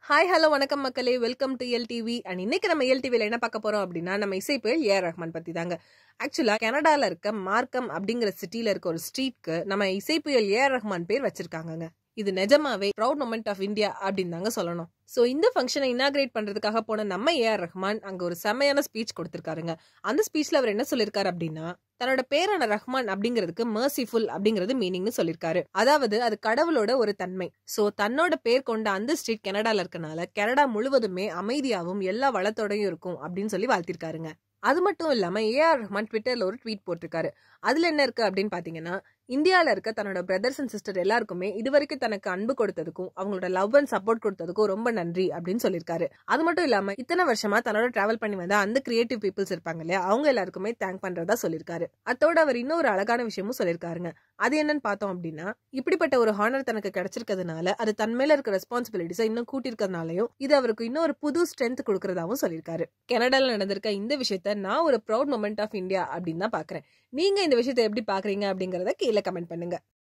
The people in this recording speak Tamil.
ஹாய் ஹலோ வணக்கம் மக்களே welcome to L TV and இன்னைக்கு நம்ம எல் டிவியில் என்ன பார்க்க போறோம் அப்படின்னா நம்ம இசைப்புயல் ஏ ஆர் ரஹ்மான் பத்தி தாங்க ஆக்சுவலா கனடால இருக்க மார்க்கம் அப்படிங்கிற சிட்டில இருக்க ஒரு ஸ்ட்ரீட்க்கு நம்ம இசைப்புயல் ஏ ஆர் ரஹ்மான் பேர் வச்சிருக்காங்கங்க இது நிஜமாவே ப்ரௌட் மொமெண்ட் ஆஃப் இந்தியா அப்படின்னு தாங்க சொல்லணும் ஸோ இந்த ஃபங்க்ஷனை இனாகிரேட் பண்றதுக்காக போன நம்ம ஏ ஆர் ரஹ்மான் அங்க ஒரு செமையான ஸ்பீச் கொடுத்திருக்காருங்க அந்த ஸ்பீச்ல அவர் என்ன சொல்லியிருக்காரு அப்படின்னா தன்னோட பேரான ரஹ்மான் அப்படிங்கிறதுக்கு மர்சிஃபுல் அப்படிங்கிறது மீனிங்னு சொல்லியிருக்காரு அதாவது அது கடவுளோட ஒரு தன்மை சோ தன்னோட பேர் கொண்ட அந்த ஸ்ட்ரீட் கனடால இருக்கனால கனடா முழுவதுமே அமைதியாகவும் எல்லா வளத்தோடையும் இருக்கும் அப்படின்னு சொல்லி வாழ்த்திருக்காருங்க அது மட்டும் இல்லாம ஏஆர் ரஹ்மான் ட்விட்டர்ல ஒரு ட்வீட் போட்டிருக்காரு அதுல என்ன இருக்கு அப்படின்னு பாத்தீங்கன்னா இந்தியால இருக்க தன்னோட பிரதர்ஸ் அண்ட் சிஸ்டர் எல்லாருக்குமே இதுவரைக்கும் தனக்கு அன்பு கொடுத்ததுக்கும் அவங்களோட லவ் அண்ட் சப்போர்ட் கொடுத்ததுக்கும் ரொம்ப நன்றி அப்படின்னு சொல்லியிருக்காரு அது மட்டும் இல்லாம இத்தனை வருஷமா தன்னோட டிராவல் பண்ணி வந்த அந்த கிரியேட்டிவ் பீப்புள்ஸ் இருப்பாங்க இல்லையா அவங்க எல்லாருக்குமே தேங்க் பண்றதா சொல்லியிருக்காரு அதோட அவர் இன்னொரு அழகான விஷயமும் சொல்லியிருக்காருங்க அது என்னன்னு பார்த்தோம் அப்படின்னா இப்படிப்பட்ட ஒரு ஹானர் தனக்கு கிடைச்சிருக்கிறதுனால அது தன் மேல இருக்க ரெஸ்பான்சிபிலிட்டிஸை இன்னும் கூட்டியிருக்கிறதுனாலயும் இது அவருக்கு இன்னும் ஒரு புது ஸ்ட்ரென்த் கொடுக்கறதாவும் சொல்லியிருக்காரு கனடால நடந்திருக்க இந்த விஷயத்த நான் ஒரு ப்ரௌட் மொமெண்ட் ஆஃப் இந்தியா அப்படின்னு தான் பாக்குறேன் நீங்க இந்த விஷயத்தை எப்படி பாக்குறீங்க அப்படிங்கறத கீழே கமெண்ட் பண்ணுங்க